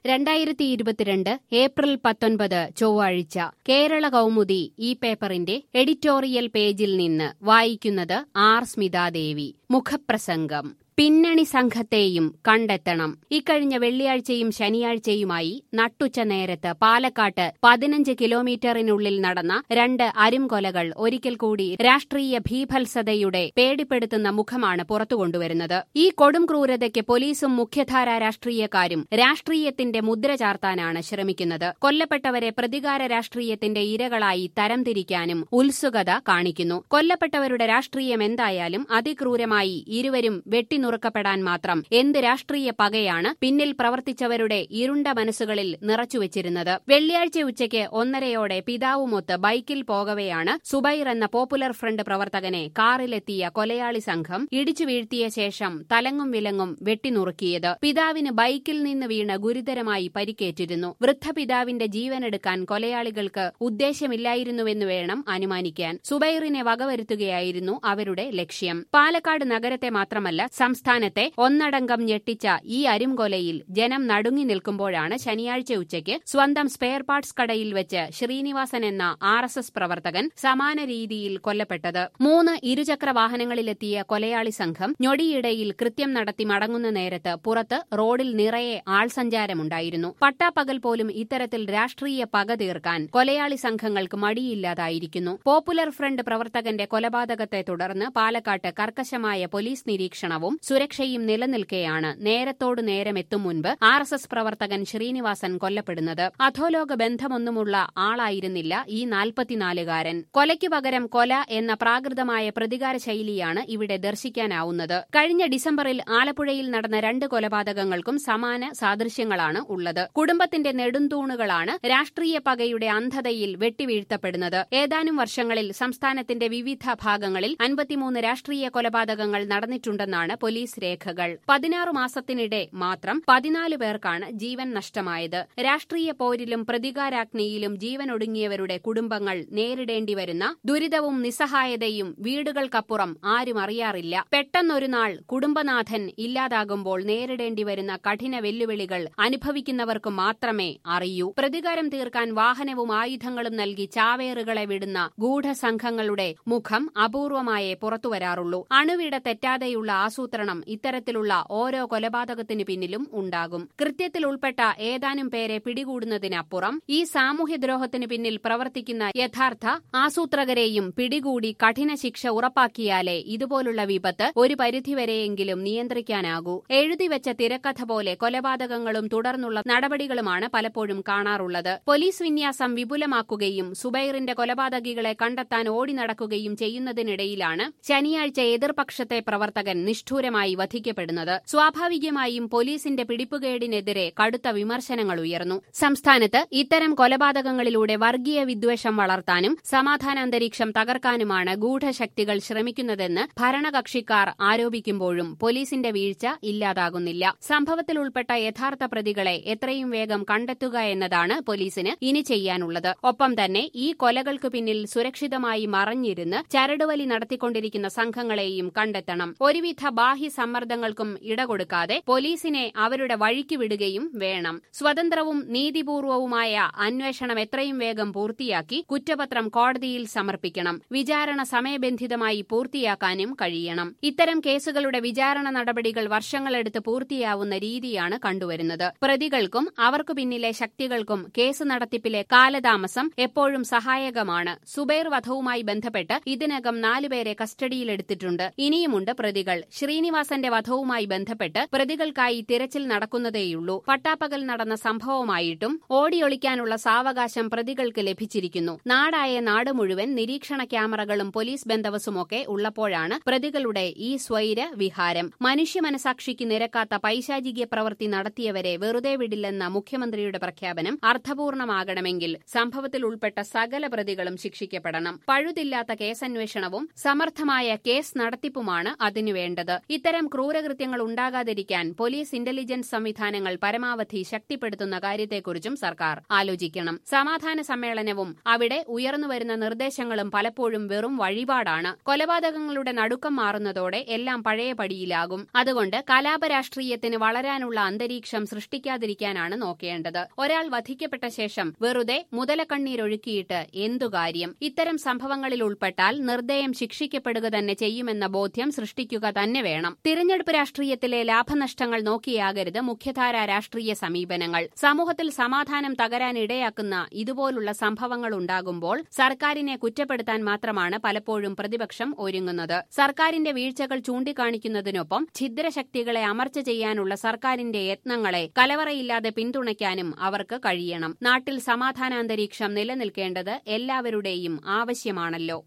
രണ്ടായിരത്തി ഇരുപത്തിരണ്ട് ഏപ്രിൽ പത്തൊൻപത് ചൊവ്വാഴ്ച കേരള കൗമുദി ഈ പേപ്പറിന്റെ എഡിറ്റോറിയൽ പേജിൽ നിന്ന് വായിക്കുന്നത് ആർ സ്മിതാദേവി മുഖപ്രസംഗം പിന്നണി സംഘത്തെയും കണ്ടെത്തണം ഇക്കഴിഞ്ഞ വെള്ളിയാഴ്ചയും ശനിയാഴ്ചയുമായി നട്ടുച്ച നേരത്ത് പാലക്കാട്ട് പതിനഞ്ച് കിലോമീറ്ററിനുള്ളിൽ നടന്ന രണ്ട് അരുംകൊലകൾ ഒരിക്കൽ കൂടി രാഷ്ട്രീയ ഭീഭത്സതയുടെ പേടിപ്പെടുത്തുന്ന മുഖമാണ് പുറത്തുകൊണ്ടുവരുന്നത് ഈ കൊടും ക്രൂരതയ്ക്ക് പോലീസും മുഖ്യധാരാ രാഷ്ട്രീയക്കാരും രാഷ്ട്രീയത്തിന്റെ മുദ്ര ചാർത്താനാണ് ശ്രമിക്കുന്നത് കൊല്ലപ്പെട്ടവരെ പ്രതികാര രാഷ്ട്രീയത്തിന്റെ ഇരകളായി തരംതിരിക്കാനും ഉത്സുകത കാണിക്കുന്നു കൊല്ലപ്പെട്ടവരുടെ രാഷ്ട്രീയം എന്തായാലും അതിക്രൂരമായി ഇരുവരും വെട്ടി നുറുക്കപ്പെടാൻ മാത്രം എന്ത് രാഷ്ട്രീയ പകയാണ് പിന്നിൽ പ്രവർത്തിച്ചവരുടെ ഇരുണ്ട മനസ്സുകളിൽ നിറച്ചുവെച്ചിരുന്നത് വെള്ളിയാഴ്ച ഉച്ചയ്ക്ക് ഒന്നരയോടെ പിതാവുമൊത്ത് ബൈക്കിൽ പോകവെയാണ് സുബൈർ എന്ന പോപ്പുലർ ഫ്രണ്ട് പ്രവർത്തകനെ കാറിലെത്തിയ കൊലയാളി സംഘം ഇടിച്ചു വീഴ്ത്തിയ ശേഷം തലങ്ങും വിലങ്ങും വെട്ടിനുറുക്കിയത് പിതാവിന് ബൈക്കിൽ നിന്ന് വീണ് ഗുരുതരമായി പരിക്കേറ്റിരുന്നു വൃദ്ധപിതാവിന്റെ ജീവനെടുക്കാൻ കൊലയാളികൾക്ക് ഉദ്ദേശമില്ലായിരുന്നുവെന്ന് വേണം അനുമാനിക്കാൻ സുബൈറിനെ വകവരുത്തുകയായിരുന്നു അവരുടെ ലക്ഷ്യം പാലക്കാട് നഗരത്തെ മാത്രമല്ല സംസ്ഥാനത്തെ ഒന്നടങ്കം ഞെട്ടിച്ച ഈ അരുംകൊലയിൽ ജനം നടുങ്ങി നിൽക്കുമ്പോഴാണ് ശനിയാഴ്ച ഉച്ചയ്ക്ക് സ്വന്തം സ്പെയർ പാർട്സ് കടയിൽ വെച്ച് ശ്രീനിവാസൻ എന്ന ആർ എസ് എസ് പ്രവർത്തകൻ സമാന രീതിയിൽ കൊല്ലപ്പെട്ടത് മൂന്ന് ഇരുചക്ര വാഹനങ്ങളിലെത്തിയ കൊലയാളി സംഘം ഞൊടിയിടയിൽ കൃത്യം നടത്തി മടങ്ങുന്ന നേരത്ത് പുറത്ത് റോഡിൽ നിറയെ ആൾസഞ്ചാരമുണ്ടായിരുന്നു പട്ടാപ്പകൽ പോലും ഇത്തരത്തിൽ രാഷ്ട്രീയ പക തീർക്കാൻ കൊലയാളി സംഘങ്ങൾക്ക് മടിയില്ലാതായിരിക്കുന്നു പോപ്പുലർ ഫ്രണ്ട് പ്രവർത്തകന്റെ കൊലപാതകത്തെ തുടർന്ന് പാലക്കാട്ട് കർക്കശമായ പോലീസ് നിരീക്ഷണവും സുരക്ഷയും നിലനിൽക്കെയാണ് നേരത്തോടു നേരം എത്തും മുൻപ് ആർ എസ് എസ് പ്രവർത്തകൻ ശ്രീനിവാസൻ കൊല്ലപ്പെടുന്നത് അധോലോക ബന്ധമൊന്നുമുള്ള ആളായിരുന്നില്ല ഈ നാൽപ്പത്തിനാലുകാരൻ കൊലയ്ക്കു പകരം കൊല എന്ന പ്രാകൃതമായ പ്രതികാര ശൈലിയാണ് ഇവിടെ ദർശിക്കാനാവുന്നത് കഴിഞ്ഞ ഡിസംബറിൽ ആലപ്പുഴയിൽ നടന്ന രണ്ട് കൊലപാതകങ്ങൾക്കും സമാന സാദൃശ്യങ്ങളാണ് ഉള്ളത് കുടുംബത്തിന്റെ നെടുന്തൂണുകളാണ് രാഷ്ട്രീയ പകയുടെ അന്ധതയിൽ വെട്ടിവീഴ്ത്തപ്പെടുന്നത് ഏതാനും വർഷങ്ങളിൽ സംസ്ഥാനത്തിന്റെ വിവിധ ഭാഗങ്ങളിൽ അൻപത്തിമൂന്ന് രാഷ്ട്രീയ കൊലപാതകങ്ങൾ നടന്നിട്ടുണ്ടെന്നാണ് പോലീസ് രേഖകൾ പതിനാറ് മാസത്തിനിടെ മാത്രം പതിനാല് പേർക്കാണ് ജീവൻ നഷ്ടമായത് രാഷ്ട്രീയ പോരിലും പ്രതികാരാഗ്നിയിലും ജീവനൊടുങ്ങിയവരുടെ കുടുംബങ്ങൾ നേരിടേണ്ടി വരുന്ന ദുരിതവും നിസ്സഹായതയും വീടുകൾക്കപ്പുറം ആരും അറിയാറില്ല പെട്ടെന്നൊരു നാൾ കുടുംബനാഥൻ ഇല്ലാതാകുമ്പോൾ നേരിടേണ്ടി വരുന്ന കഠിന വെല്ലുവിളികൾ അനുഭവിക്കുന്നവർക്ക് മാത്രമേ അറിയൂ പ്രതികാരം തീർക്കാൻ വാഹനവും ആയുധങ്ങളും നൽകി ചാവേറുകളെ വിടുന്ന ഗൂഢസംഘങ്ങളുടെ മുഖം അപൂർവമായേ പുറത്തുവരാറുള്ളൂ അണുവിട തെറ്റാതെയുള്ള ആസൂത്രണം ഇത്തരത്തിലുള്ള ഓരോ കൊലപാതകത്തിനു പിന്നിലും ഉണ്ടാകും കൃത്യത്തിൽ ഉൾപ്പെട്ട ഏതാനും പേരെ പിടികൂടുന്നതിനപ്പുറം ഈ സാമൂഹ്യദ്രോഹത്തിനു പിന്നിൽ പ്രവർത്തിക്കുന്ന യഥാർത്ഥ ആസൂത്രകരെയും പിടികൂടി കഠിന ശിക്ഷ ഉറപ്പാക്കിയാലേ ഇതുപോലുള്ള വിപത്ത് ഒരു പരിധിവരെയെങ്കിലും നിയന്ത്രിക്കാനാകൂ എഴുതിവെച്ച തിരക്കഥ പോലെ കൊലപാതകങ്ങളും തുടർന്നുള്ള നടപടികളുമാണ് പലപ്പോഴും കാണാറുള്ളത് പോലീസ് വിന്യാസം വിപുലമാക്കുകയും സുബൈറിന്റെ കൊലപാതകികളെ കണ്ടെത്താൻ ഓടി നടക്കുകയും ചെയ്യുന്നതിനിടയിലാണ് ശനിയാഴ്ച എതിർപക്ഷത്തെ പ്രവർത്തകൻ നിഷ്ഠൂരമായി വധിക്കപ്പെടുന്നത് സ്വാഭാവികമായും പോലീസിന്റെ പിടിപ്പുകേടിനെതിരെ കടുത്ത വിമർശനങ്ങൾ ഉയർന്നു സംസ്ഥാനത്ത് ഇത്തരം കൊലപാതകങ്ങളിലൂടെ വർഗീയ വിദ്വേഷം വളർത്താനും സമാധാനാന്തരീക്ഷം തകർക്കാനുമാണ് ഗൂഢശക്തികൾ ശ്രമിക്കുന്നതെന്ന് ഭരണകക്ഷിക്കാർ ആരോപിക്കുമ്പോഴും പോലീസിന്റെ വീഴ്ച ഇല്ലാതാകുന്നില്ല സംഭവത്തിൽ ഉൾപ്പെട്ട യഥാർത്ഥ പ്രതികളെ എത്രയും വേഗം കണ്ടെത്തുക എന്നതാണ് പോലീസിന് ഇനി ചെയ്യാനുള്ളത് ഒപ്പം തന്നെ ഈ കൊലകൾക്ക് പിന്നിൽ സുരക്ഷിതമായി മറഞ്ഞിരുന്ന് ചരടുവലി നടത്തിക്കൊണ്ടിരിക്കുന്ന സംഘങ്ങളെയും കണ്ടെത്തണം ഒരുവിധ ബാഹ്യ സമ്മർദ്ദങ്ങൾക്കും ഇടകൊടുക്കാതെ പോലീസിനെ അവരുടെ വഴിക്ക് വിടുകയും വേണം സ്വതന്ത്രവും നീതിപൂർവവുമായ അന്വേഷണം എത്രയും വേഗം പൂർത്തിയാക്കി കുറ്റപത്രം കോടതിയിൽ സമർപ്പിക്കണം വിചാരണ സമയബന്ധിതമായി പൂർത്തിയാക്കാനും കഴിയണം ഇത്തരം കേസുകളുടെ വിചാരണ നടപടികൾ വർഷങ്ങളെടുത്ത് പൂർത്തിയാവുന്ന രീതിയാണ് കണ്ടുവരുന്നത് പ്രതികൾക്കും അവർക്കു പിന്നിലെ ശക്തികൾക്കും കേസ് നടത്തിപ്പിലെ കാലതാമസം എപ്പോഴും സഹായകമാണ് സുബൈർ വധവുമായി ബന്ധപ്പെട്ട് ഇതിനകം നാലുപേരെ കസ്റ്റഡിയിലെടുത്തിട്ടുണ്ട് ഇനിയുമുണ്ട് പ്രതികൾ ശ്രീനിവാസന്റെ വധവുമായി ബന്ധപ്പെട്ട് പ്രതികൾക്കായി തിരച്ചിൽ നടക്കുന്നതേയുള്ളൂ പട്ടാപ്പകൽ നടന്ന സംഭവമായിട്ടും ഓടിയൊളിക്കാനുള്ള സാവകാശം പ്രതികൾക്ക് ലഭിച്ചിരിക്കുന്നു നാടായ നാട് മുഴുവൻ നിരീക്ഷണ ക്യാമറകളും പോലീസ് ബന്ധവസുമൊക്കെ ഉള്ളപ്പോഴാണ് പ്രതികളുടെ ഈ സ്വൈര വിഹാരം മനുഷ്യ മനസാക്ഷിക്ക് നിരക്കാത്ത പൈശാചിക പ്രവൃത്തി നടത്തിയവരെ വെറുതെ വിടില്ലെന്ന മുഖ്യമന്ത്രിയുടെ പ്രഖ്യാപനം അർത്ഥപൂർണമാകണമെങ്കിൽ സംഭവത്തിൽ ഉൾപ്പെട്ട സകല പ്രതികളും ശിക്ഷിക്കപ്പെടണം പഴുതില്ലാത്ത കേസന്വേഷണവും സമർത്ഥമായ കേസ് നടത്തിപ്പുമാണ് അതിനു വേണ്ടത് ഇത്തരം ക്രൂരകൃത്യങ്ങൾ ഉണ്ടാകാതിരിക്കാൻ പോലീസ് ഇന്റലിജൻസ് സംവിധാനങ്ങൾ പരമാവധി ശക്തിപ്പെടുത്തുന്ന കാര്യത്തെക്കുറിച്ചും സർക്കാർ ആലോചിക്കണം സമാധാന സമ്മേളനവും അവിടെ ഉയർന്നുവരുന്ന നിർദ്ദേശങ്ങളും പലപ്പോഴും വെറും വഴിപാടാണ് കൊലപാതകങ്ങളുടെ നടുക്കം മാറുന്നതോടെ എല്ലാം പഴയപടിയിലാകും അതുകൊണ്ട് കലാപരാഷ്ട്രീയത്തിന് വളരാനുള്ള അന്തരീക്ഷം സൃഷ്ടിക്കാതിരിക്കാനാണ് നോക്കേണ്ടത് ഒരാൾ വധിക്കപ്പെട്ട ശേഷം വെറുതെ മുതലക്കണ്ണീരൊഴുക്കിയിട്ട് എന്തു കാര്യം ഇത്തരം സംഭവങ്ങളിൽ ഉൾപ്പെട്ടാൽ നിർദ്ദയം ശിക്ഷിക്കപ്പെടുക തന്നെ ചെയ്യുമെന്ന ബോധ്യം സൃഷ്ടിക്കുക തന്നെ വേണം തിരഞ്ഞെടുപ്പ് രാഷ്ട്രീയത്തിലെ ലാഭനഷ്ടങ്ങൾ നോക്കിയാകരുത് മുഖ്യധാര രാഷ്ട്രീയ സമീപനങ്ങൾ സമൂഹത്തിൽ സമാധാനം തകരാൻ ഇടയാക്കുന്ന ഇതുപോലുള്ള സംഭവങ്ങൾ ഉണ്ടാകുമ്പോൾ സർക്കാരിനെ കുറ്റപ്പെടുത്താൻ മാത്രമാണ് പലപ്പോഴും പ്രതിപക്ഷം ഒരുങ്ങുന്നത് സർക്കാരിന്റെ വീഴ്ചകൾ ചൂണ്ടിക്കാണിക്കുന്നതിനൊപ്പം ഛിദ്രശക്തികളെ അമർച്ച ചെയ്യാനുള്ള സർക്കാരിന്റെ യത്നങ്ങളെ കലവറയില്ലാതെ പിന്തുണയ്ക്കാനും അവർക്ക് കഴിയണം നാട്ടിൽ സമാധാനാന്തരീക്ഷം നിലനിൽക്കേണ്ടത് എല്ലാവരുടെയും ആവശ്യമാണല്ലോ